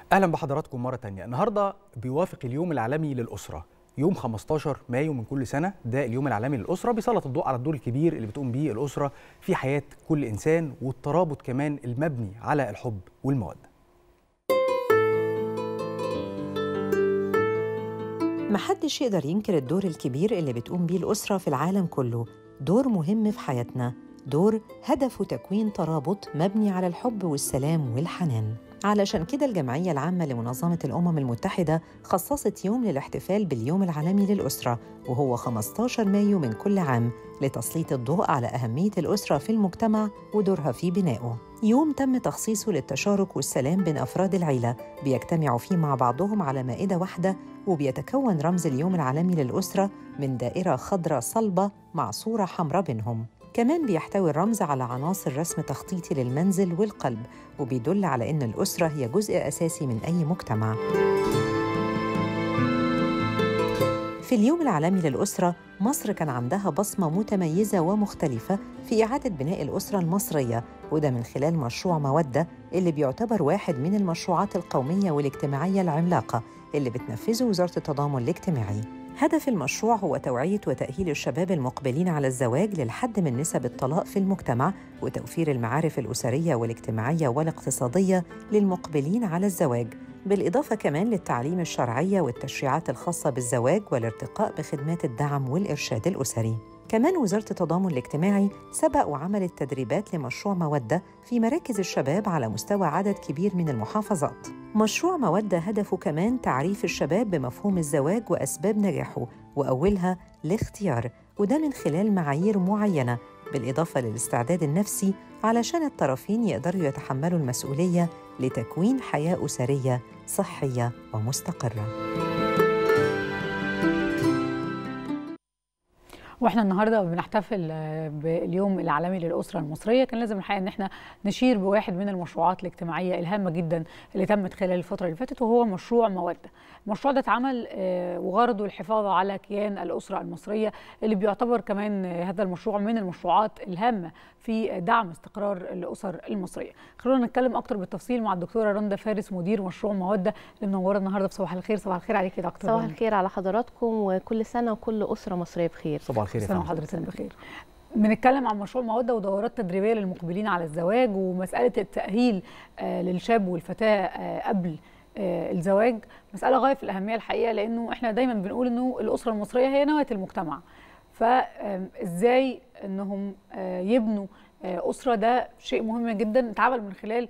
اهلا بحضراتكم مره تانية النهارده بيوافق اليوم العالمي للاسره يوم 15 مايو من كل سنه ده اليوم العالمي للاسره بيسلط الضوء على الدور الكبير اللي بتقوم بيه الاسره في حياه كل انسان والترابط كمان المبني على الحب والموده محدش يقدر ينكر الدور الكبير اللي بتقوم بيه الأسرة في العالم كله دور مهم في حياتنا دور هدفه تكوين ترابط مبني على الحب والسلام والحنان علشان كده الجمعية العامة لمنظمة الأمم المتحدة خصصت يوم للاحتفال باليوم العالمي للأسرة وهو 15 مايو من كل عام لتسليط الضوء على أهمية الأسرة في المجتمع ودورها في بنائه يوم تم تخصيصه للتشارك والسلام بين أفراد العيلة بيجتمعوا فيه مع بعضهم على مائدة واحدة وبيتكون رمز اليوم العالمي للأسرة من دائرة خضراء صلبة مع صورة حمراء بينهم كمان بيحتوي الرمز على عناصر رسم تخطيطي للمنزل والقلب وبيدل على أن الأسرة هي جزء أساسي من أي مجتمع في اليوم العالمي للأسرة مصر كان عندها بصمة متميزة ومختلفة في إعادة بناء الأسرة المصرية وده من خلال مشروع مودة اللي بيعتبر واحد من المشروعات القومية والاجتماعية العملاقة اللي بتنفذه وزارة التضامن الاجتماعي هدف المشروع هو توعية وتأهيل الشباب المقبلين على الزواج للحد من نسب الطلاق في المجتمع وتوفير المعارف الأسرية والاجتماعية والاقتصادية للمقبلين على الزواج بالإضافة كمان للتعليم الشرعية والتشريعات الخاصة بالزواج والارتقاء بخدمات الدعم والإرشاد الأسري كمان وزارة التضامن الاجتماعي سبق وعملت تدريبات لمشروع مودة في مراكز الشباب على مستوى عدد كبير من المحافظات مشروع مودة هدفه كمان تعريف الشباب بمفهوم الزواج وأسباب نجاحه وأولها الاختيار وده من خلال معايير معينة بالإضافة للاستعداد النفسي علشان الطرفين يقدروا يتحملوا المسؤولية لتكوين حياة أسرية صحية ومستقرة واحنا النهارده بنحتفل باليوم العالمي للاسره المصريه كان لازم الحقيقه ان احنا نشير بواحد من المشروعات الاجتماعيه الهامه جدا اللي تمت خلال الفتره اللي فاتت وهو مشروع موده المشروع ده اتعمل وغرضه الحفاظ على كيان الاسره المصريه اللي بيعتبر كمان هذا المشروع من المشروعات الهامه في دعم استقرار الاسر المصريه خلونا نتكلم اكتر بالتفصيل مع الدكتوره رندا فارس مدير مشروع موده اللي منوره النهارده في صباح الخير صباح الخير عليك يا دكتور صباح الخير على حضراتكم وكل سنه وكل اسره مصريه بخير صباح الخير يا سنه فندم وحضرتك بخير بنتكلم عن مشروع موده ودورات تدريبيه للمقبلين على الزواج ومساله التاهيل آه للشاب والفتاه آه قبل آه الزواج مساله غايه في الاهميه الحقيقه لانه احنا دايما بنقول انه الاسره المصريه هي نواه المجتمع فازاي انهم يبنوا اسره ده شيء مهم جدا اتعمل من خلال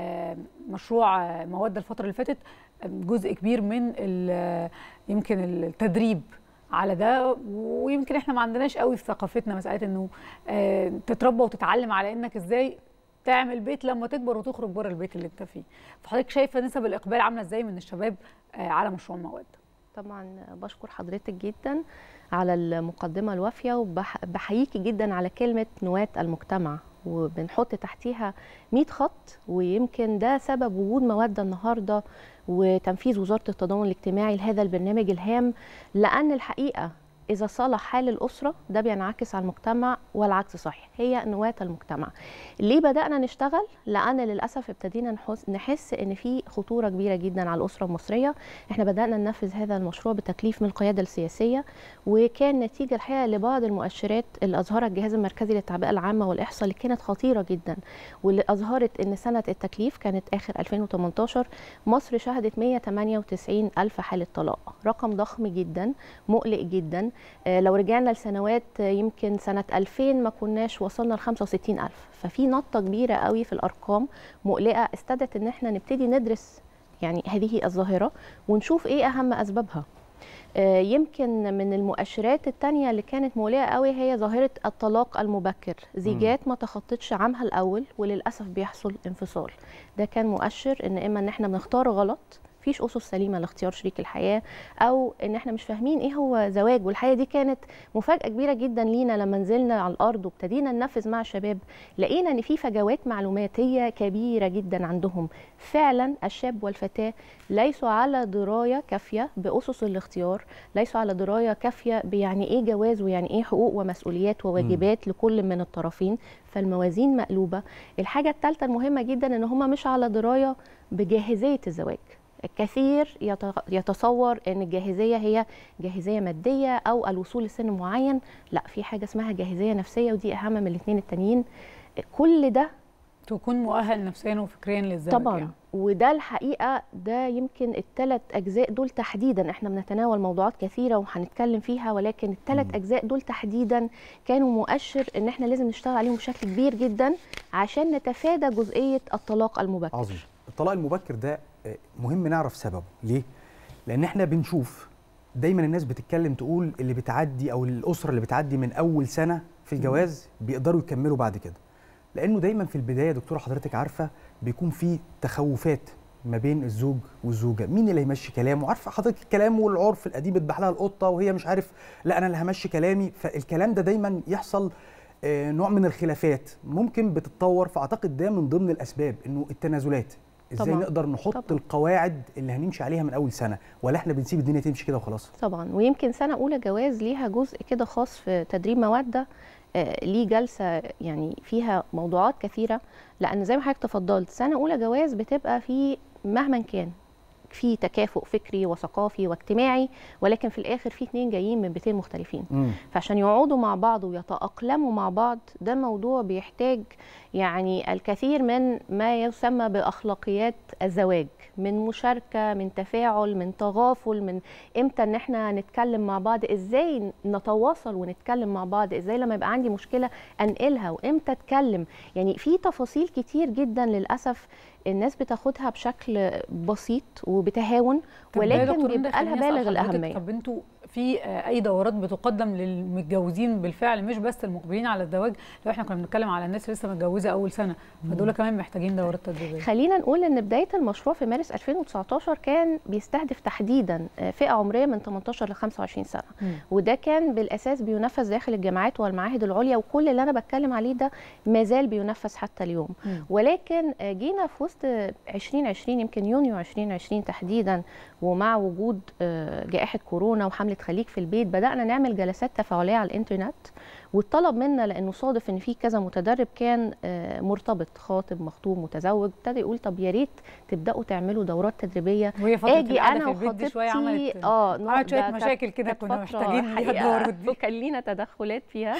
مشروع موده الفتره اللي فاتت جزء كبير من يمكن التدريب على ده ويمكن احنا ما عندناش قوي في ثقافتنا مساله انه آه تتربى وتتعلم على انك ازاي تعمل بيت لما تكبر وتخرج بره البيت اللي انت فيه فحضرتك شايفه نسب الاقبال عامله ازاي من الشباب آه على مشروع مواد طبعا بشكر حضرتك جدا على المقدمه الوافيه وبحييكي جدا على كلمه نواه المجتمع وبنحط تحتيها 100 خط ويمكن ده سبب وجود مواد النهارده وتنفيذ وزاره التضامن الاجتماعي لهذا البرنامج الهام لان الحقيقه اذا صلح حال الاسره ده بينعكس على المجتمع والعكس صحيح هي نواه المجتمع ليه بدانا نشتغل لان للاسف ابتدينا نحس ان في خطوره كبيره جدا على الاسره المصريه احنا بدانا ننفذ هذا المشروع بتكليف من القياده السياسيه وكان نتيجه الحقيقه لبعض المؤشرات اللي اظهرها الجهاز المركزي للتعبئه العامه والاحصاء اللي كانت خطيره جدا واللي اظهرت ان سنه التكليف كانت اخر 2018 مصر شهدت 198 الف حاله طلاق رقم ضخم جدا مقلق جدا لو رجعنا لسنوات يمكن سنة 2000 ما كناش وصلنا ل 65 ألف ففي نطة كبيرة قوي في الأرقام مقلقة استدت إن احنا نبتدي ندرس يعني هذه الظاهرة ونشوف إيه أهم أسبابها يمكن من المؤشرات التانية اللي كانت مقلقة قوي هي ظاهرة الطلاق المبكر زيجات ما تخطتش عامها الأول وللأسف بيحصل انفصال ده كان مؤشر إن إما إن احنا بنختار غلط مفيش اسس سليمه لاختيار شريك الحياه او ان احنا مش فاهمين ايه هو زواج والحقيقه دي كانت مفاجاه كبيره جدا لينا لما نزلنا على الارض وابتدينا ننفذ مع الشباب لقينا ان في فجوات معلوماتيه كبيره جدا عندهم فعلا الشاب والفتاه ليسوا على درايه كافيه باسس الاختيار ليسوا على درايه كافيه بيعني ايه جواز ويعني ايه حقوق ومسؤوليات وواجبات م. لكل من الطرفين فالموازين مقلوبه الحاجه الثالثه المهمه جدا ان هم مش على درايه بجاهزيه الزواج كثير يت- يتصور ان الجاهزيه هي جاهزيه ماديه او الوصول لسن معين لا في حاجه اسمها جاهزيه نفسيه ودي اهم من الاثنين التانيين كل ده تكون مؤهل نفسيا وفكريا للزواج طبعا يعني. وده الحقيقه ده يمكن الثلاث اجزاء دول تحديدا احنا بنتناول موضوعات كثيره وهنتكلم فيها ولكن الثلاث مم. اجزاء دول تحديدا كانوا مؤشر ان احنا لازم نشتغل عليهم بشكل كبير جدا عشان نتفادى جزئيه الطلاق المبكر عظيم الطلاق المبكر ده آه، مهم نعرف سببه ليه لان احنا بنشوف دايما الناس بتتكلم تقول اللي بتعدي او الاسره اللي بتعدي من اول سنه في الجواز بيقدروا يكملوا بعد كده لانه دايما في البدايه يا دكتوره حضرتك عارفه بيكون في تخوفات ما بين الزوج والزوجه مين اللي هيمشي كلامه عارفه حضرتك الكلام والعرف القديم بتباع لها القطه وهي مش عارف لا انا اللي همشي كلامي فالكلام ده دايما يحصل آه، نوع من الخلافات ممكن بتتطور فاعتقد ده من ضمن الاسباب انه التنازلات ازاي طبعاً. نقدر نحط طبعاً. القواعد اللي هنمشي عليها من اول سنه ولا احنا بنسيب الدنيا تمشي كده وخلاص طبعا ويمكن سنه اولى جواز ليها جزء كده خاص في تدريب موده آه، ليه جلسه يعني فيها موضوعات كثيره لان زي ما حضرتك تفضلت سنه اولى جواز بتبقى في مهما كان في تكافؤ فكري وثقافي واجتماعي ولكن في الاخر في اتنين جايين من بيتين مختلفين مم. فعشان يقعدوا مع بعض ويتأقلموا مع بعض ده موضوع بيحتاج يعني الكثير من ما يسمى بأخلاقيات الزواج من مشاركة من تفاعل من تغافل من امتى ان احنا نتكلم مع بعض ازاي نتواصل ونتكلم مع بعض ازاي لما يبقى عندي مشكلة انقلها وامتى اتكلم يعني في تفاصيل كتير جدا للأسف الناس بتاخدها بشكل بسيط وبتهاون طب ده يا ولكن دكتور هند بيبقى لها خليني أسأل بالغ حضرتك، الأهمية طب انتوا في آه، اي دورات بتقدم للمتجوزين بالفعل مش بس المقبلين على الزواج لو احنا كنا بنتكلم على الناس لسه متجوزه اول سنه فدول كمان محتاجين دورات تدريبيه خلينا نقول ان بدايه المشروع في مارس 2019 كان بيستهدف تحديدا فئه عمريه من 18 ل 25 سنه مم. وده كان بالاساس بينفذ داخل الجامعات والمعاهد العليا وكل اللي انا بتكلم عليه ده ما زال بينفذ حتى اليوم مم. ولكن جينا في وسط 2020 يمكن يونيو 2020 تحديدا ومع وجود آه، جائحه كورونا وحمله خليك في البيت بدانا نعمل جلسات تفاعليه على الانترنت والطلب منا لانه صادف ان في كذا متدرب كان آه، مرتبط خاطب مخطوب متزوج ابتدى يقول طب يا ريت تبداوا تعملوا دورات تدريبيه وهي فتره اجي القعده انا في البيت دي شويه وخطيبتي عملت اه عملت شويه ده كانت- مشاكل كده كانت كنا فترة محتاجين ليها حقيقة الدورات دي وكان لينا تدخلات فيها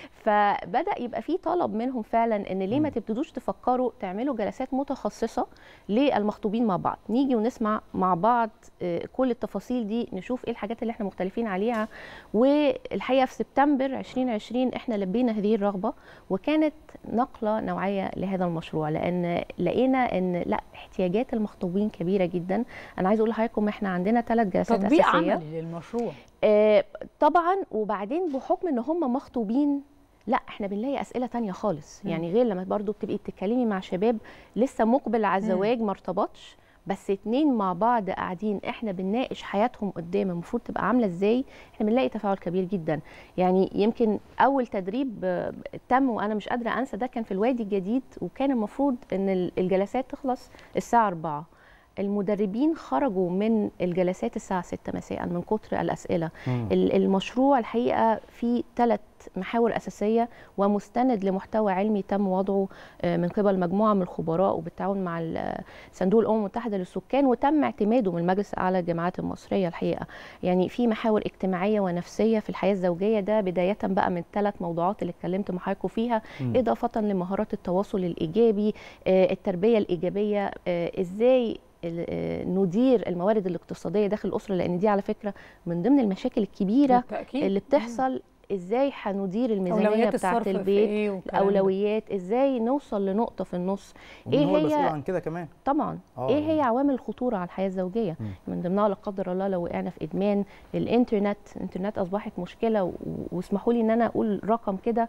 فبدا يبقى في طلب منهم فعلا ان ليه ما مم. تبتدوش تفكروا تعملوا جلسات متخصصه للمخطوبين مع بعض نيجي ونسمع مع بعض آه، كل التفاصيل دي نشوف ايه الحاجات اللي احنا مختلفين عليها والحقيقه في سبتمبر 2020 احنا لبينا هذه الرغبه وكانت نقله نوعيه لهذا المشروع لان لقينا ان لا احتياجات المخطوبين كبيره جدا انا عايزه اقول لحضراتكم احنا عندنا ثلاث جلسات تطبيق اساسيه عملي للمشروع آه، طبعا وبعدين بحكم ان هم مخطوبين لا احنا بنلاقي اسئله تانية خالص مم. يعني غير لما برضو بتبقي بتتكلمي مع شباب لسه مقبل على مم. الزواج ما ارتبطش بس اتنين مع بعض قاعدين احنا بنناقش حياتهم قدام المفروض تبقى عامله ازاي احنا بنلاقي تفاعل كبير جدا يعني يمكن اول تدريب آه، تم وانا مش قادره انسى ده كان في الوادي الجديد وكان المفروض ان ال- الجلسات تخلص الساعه 4 المدربين خرجوا من الجلسات الساعه 6 مساء من كتر الاسئله مم. ال- المشروع الحقيقه فيه ثلاث محاور اساسيه ومستند لمحتوى علمي تم وضعه آه، من قبل مجموعه من الخبراء وبالتعاون مع ال- صندوق الامم المتحده للسكان وتم اعتماده من المجلس الاعلى للجامعات المصريه الحقيقه يعني في محاور اجتماعيه ونفسيه في الحياه الزوجيه ده بدايه بقى من الثلاث موضوعات اللي اتكلمت مع حضراتكم فيها مم. اضافه لمهارات التواصل الايجابي آه، التربيه الايجابيه آه، ازاي ال- آه، ندير الموارد الاقتصاديه داخل الاسره لان دي على فكره من ضمن المشاكل الكبيره بالتاكيد اللي بتحصل ازاي هندير الميزانيه اولويات بتاعه الصرف في البيت ايه والكلام ده. الاولويات ازاي نوصل لنقطه في النص ومين إيه هو هي- المسؤول عن كده كمان طبعا آه. ايه هي عوامل الخطوره على الحياه الزوجيه مم. من ضمنها لا قدر الله لو وقعنا في ادمان الانترنت الانترنت اصبحت مشكله و- واسمحوا لي ان انا اقول رقم كده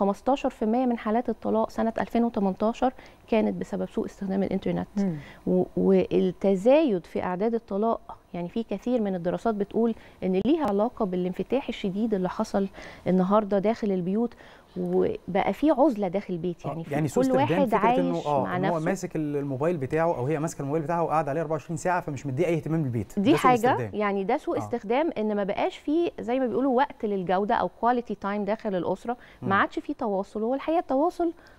15% من حالات الطلاق سنه 2018 كانت بسبب سوء استخدام الانترنت مم. و- والتزايد في اعداد الطلاق يعني في كثير من الدراسات بتقول ان ليها علاقه بالانفتاح الشديد اللي حصل النهارده داخل البيوت وبقى في عزله داخل البيت يعني, يعني في سوء كل استخدام واحد فكرة عايش انه اه مع إن هو نفسه ماسك الموبايل بتاعه او هي ماسكه الموبايل بتاعه وقاعد عليه 24 ساعه فمش مديه اي اهتمام بالبيت دي ده سوء حاجه استخدام. يعني ده سوء آه. استخدام ان ما بقاش فيه زي ما بيقولوا وقت للجوده او كواليتي تايم داخل الاسره مم. ما عادش فيه تواصل هو الحقيقه التواصل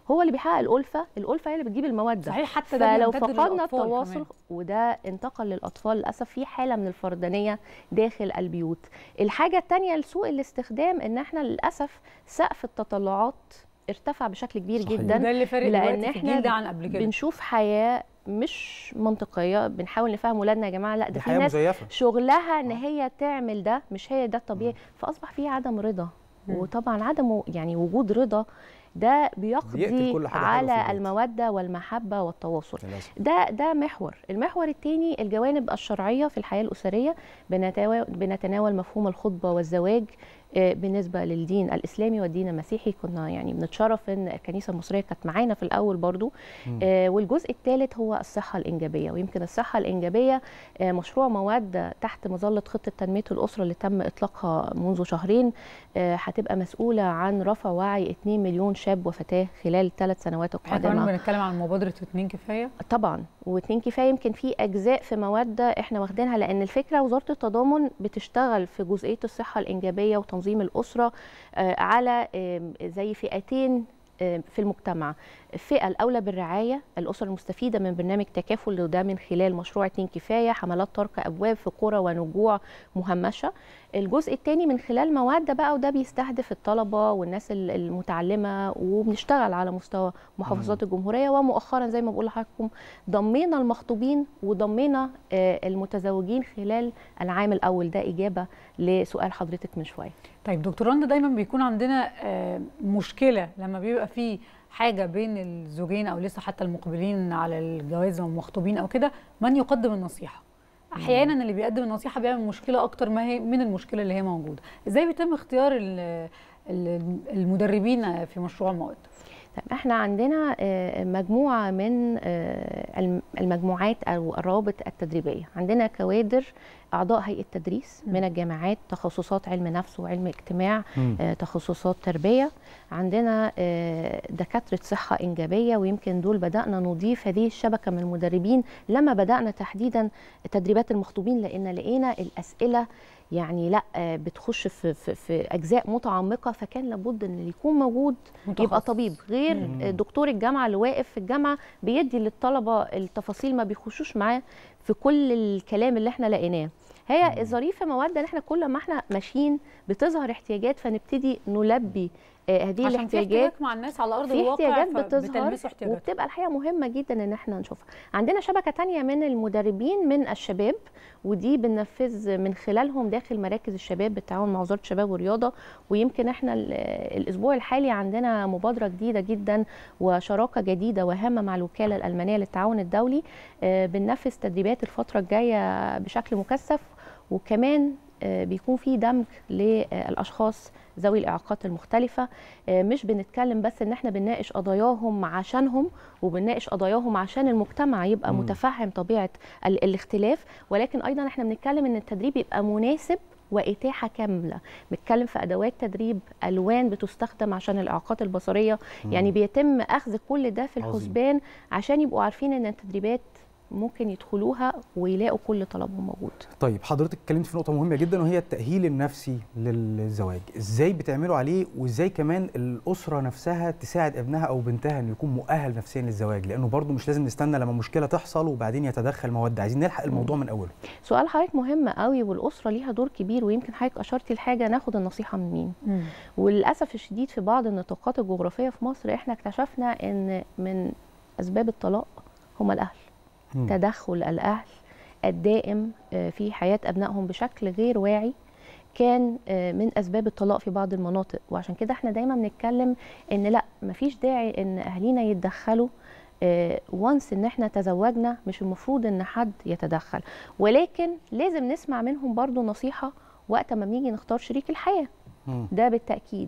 هو اللي بيحقق الالفه الالفه هي اللي بتجيب الموده صحيح حتى ده فلو بيمتد فقدنا للأطفال التواصل كمان. وده انتقل للاطفال للاسف في حاله من الفردانيه داخل البيوت الحاجه الثانيه لسوء الاستخدام ان احنا للاسف سقف التطلعات ارتفع بشكل كبير صحيح. جدا وده اللي فارق لأن دلوقتي في إحنا الجيل ده عن قبل كده بنشوف حياه مش منطقيه بنحاول نفهم ولادنا يا جماعه لا دي ده في حياه ناس مزيفه شغلها ان هي تعمل ده مش هي ده الطبيعي فاصبح فيه عدم رضا مم. وطبعا عدم يعني وجود رضا ده بيقتل بيقضي كل حاجة حلوة في على البيت. الموده والمحبه والتواصل للاسف ده ده محور المحور الثاني الجوانب الشرعيه في الحياه الاسريه بنتوا- بنتناول مفهوم الخطبه والزواج آه، بالنسبه للدين الاسلامي والدين المسيحي كنا يعني بنتشرف ان الكنيسه المصريه كانت معانا في الاول برضو مم. آه، والجزء الثالث هو الصحه الانجابيه ويمكن الصحه الانجابيه آه، مشروع مواد تحت مظله خطه تنميه الاسره اللي تم اطلاقها منذ شهرين آه، هتبقى مسؤوله عن رفع وعي 2 مليون شاب وفتاه خلال ثلاث سنوات احنا كمان القادمه بنتكلم عن مبادره اتنين كفايه طبعا واتنين كفايه يمكن في اجزاء في مواد احنا واخدينها لان الفكره وزاره التضامن بتشتغل في جزئيه الصحه الانجابيه وتنظيم الاسره آه، على آم، زي فئتين آم، في المجتمع الفئه الاولى بالرعايه الاسر المستفيده من برنامج تكافل وده من خلال مشروع اتنين كفايه حملات طرق ابواب في قرى ونجوع مهمشه الجزء الثاني من خلال مواد بقى وده بيستهدف الطلبه والناس ال- المتعلمه وبنشتغل على مستوى محافظات الجمهوريه ومؤخرا زي ما بقول لحضراتكم ضمينا المخطوبين وضمينا آه، المتزوجين خلال العام الاول ده اجابه لسؤال حضرتك من شويه طيب دكتور رندا دايما بيكون عندنا آه، مشكله لما بيبقى في حاجه بين الزوجين او لسه حتى المقبلين على الجواز او المخطوبين او كده من يقدم النصيحه احيانا اللي بيقدم النصيحه بيعمل مشكله اكتر ما هي من المشكله اللي هي موجوده ازاي بيتم اختيار ال- ال- المدربين في مشروع المواد طيب احنا عندنا آه، مجموعه من آه، الم- المجموعات او الروابط التدريبيه عندنا كوادر اعضاء هيئه تدريس مم. من الجامعات تخصصات علم نفس وعلم اجتماع مم. آه، تخصصات تربيه عندنا آه، دكاتره صحه انجابيه ويمكن دول بدانا نضيف هذه الشبكه من المدربين لما بدانا تحديدا تدريبات المخطوبين لان لقينا الاسئله يعني لا آه، بتخش في, في, في اجزاء متعمقه فكان لابد ان اللي يكون موجود يبقى متخصص. طبيب غير مم. دكتور الجامعه اللي واقف في الجامعه بيدي للطلبه التفاصيل ما بيخشوش معاه في كل الكلام اللي احنا لقيناه هي مم. الظريف في مواد ان احنا كل ما احنا ماشيين بتظهر احتياجات فنبتدي نلبي آه، هذه عشان في الاحتياجات احتياج مع الناس على ارض في الواقع احتياجات بتظهر فبتلمسوا احتياجات وبتبقى الحقيقه مهمه جدا ان احنا نشوفها عندنا شبكه تانية من المدربين من الشباب ودي بننفذ من خلالهم داخل مراكز الشباب بالتعاون مع وزاره الشباب والرياضه ويمكن احنا ال- الاسبوع الحالي عندنا مبادره جديده جدا وشراكه جديده وهامه مع الوكاله الالمانيه للتعاون الدولي آه، بننفذ تدريبات الفتره الجايه بشكل مكثف وكمان آه، بيكون في دمج للاشخاص ذوي الاعاقات المختلفه آه، مش بنتكلم بس ان احنا بنناقش قضاياهم عشانهم وبنناقش قضاياهم عشان المجتمع يبقى مم. متفهم طبيعه ال- الاختلاف ولكن ايضا احنا بنتكلم ان التدريب يبقى مناسب واتاحه كامله بنتكلم في ادوات تدريب الوان بتستخدم عشان الاعاقات البصريه يعني بيتم اخذ كل ده في عظيم. الحسبان عشان يبقوا عارفين ان التدريبات ممكن يدخلوها ويلاقوا كل طلبهم موجود طيب حضرتك اتكلمت في نقطة مهمة جدا وهي التأهيل النفسي للزواج، ازاي بتعملوا عليه وازاي كمان الأسرة نفسها تساعد ابنها أو بنتها إنه يكون مؤهل نفسيا للزواج، لأنه برضه مش لازم نستنى لما مشكلة تحصل وبعدين يتدخل مواد، عايزين نلحق الموضوع من أوله. سؤال حضرتك مهم قوي والاسره ليها دور كبير ويمكن حضرتك اشرتي لحاجه ناخد النصيحه من مين مم. وللاسف الشديد في بعض النطاقات الجغرافيه في مصر احنا اكتشفنا ان من اسباب الطلاق هم الاهل مم. تدخل الاهل الدائم آه، في حياه ابنائهم بشكل غير واعي كان آه، من اسباب الطلاق في بعض المناطق وعشان كده احنا دايما بنتكلم ان لا مفيش داعي ان اهالينا يتدخلوا وانس ان احنا تزوجنا مش المفروض ان حد يتدخل ولكن لازم نسمع منهم برضو نصيحه وقت ما بنيجي نختار شريك الحياه مم. ده بالتاكيد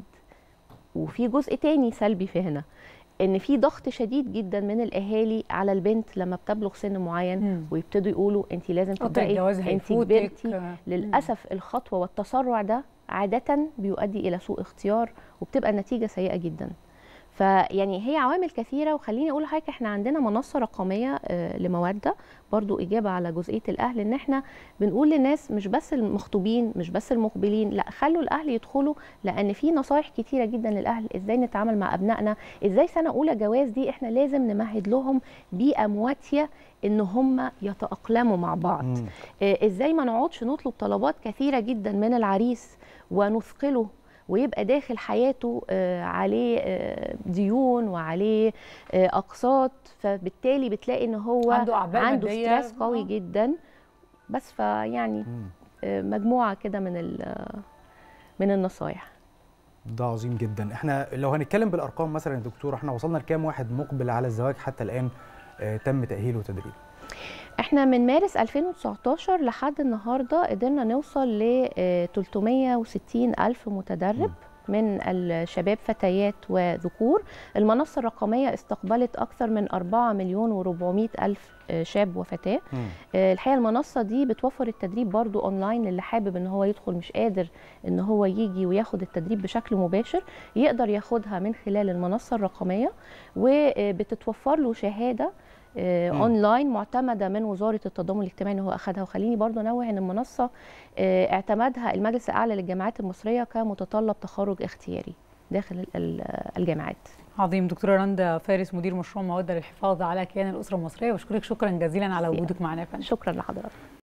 وفي جزء تاني سلبي في هنا ان في ضغط شديد جدا من الاهالي على البنت لما بتبلغ سن معين مم. ويبتدوا يقولوا انت لازم قطع تبداي الجواز انت هيفوتك كبرتي آه. للاسف الخطوه والتسرع ده عاده بيؤدي الى سوء اختيار وبتبقى النتيجه سيئه جدا فيعني هي عوامل كثيره وخليني اقول لحضرتك احنا عندنا منصه رقميه آه، لموده برضو اجابه على جزئيه الاهل ان احنا بنقول للناس مش بس المخطوبين مش بس المقبلين لا خلوا الاهل يدخلوا لان في نصايح كتيره جدا للاهل ازاي نتعامل مع ابنائنا ازاي سنه اولى جواز دي احنا لازم نمهد لهم بيئه مواتيه ان هم يتاقلموا مع بعض مم. آه، ازاي ما نقعدش نطلب طلبات كثيره جدا من العريس ونثقله ويبقى داخل حياته آه، عليه آه، ديون وعليه آه، اقساط فبالتالي بتلاقي ان هو عنده أعباء عنده مادية. ستريس قوي آه. جدا بس فيعني مم. آه، مجموعه كده من ال- من النصايح ده عظيم جدا احنا لو هنتكلم بالارقام مثلا يا دكتور احنا وصلنا لكام واحد مقبل على الزواج حتى الان آه، تم تاهيله وتدريبه احنا من مارس 2019 لحد النهارده قدرنا نوصل ل 360 الف متدرب من الشباب فتيات وذكور المنصة الرقمية استقبلت أكثر من 4 مليون و400 ألف آه، شاب وفتاة مم. آه، الحقيقة المنصة دي بتوفر التدريب برضو أونلاين للي حابب إن هو يدخل مش قادر إن هو يجي وياخد التدريب بشكل مباشر يقدر ياخدها من خلال المنصة الرقمية وبتتوفر له شهادة آه، مم. اونلاين معتمده من وزاره التضامن الاجتماعي ان هو اخذها وخليني برضو انوه ان المنصه آه، اعتمدها المجلس الاعلى للجامعات المصريه كمتطلب تخرج اختياري داخل ال- ال- الجامعات عظيم دكتوره رندا فارس مدير مشروع موده للحفاظ على كيان الاسره المصريه بشكرك شكرا جزيلا على ميرسي. وجودك معنا يا فندم شكرا لحضرتك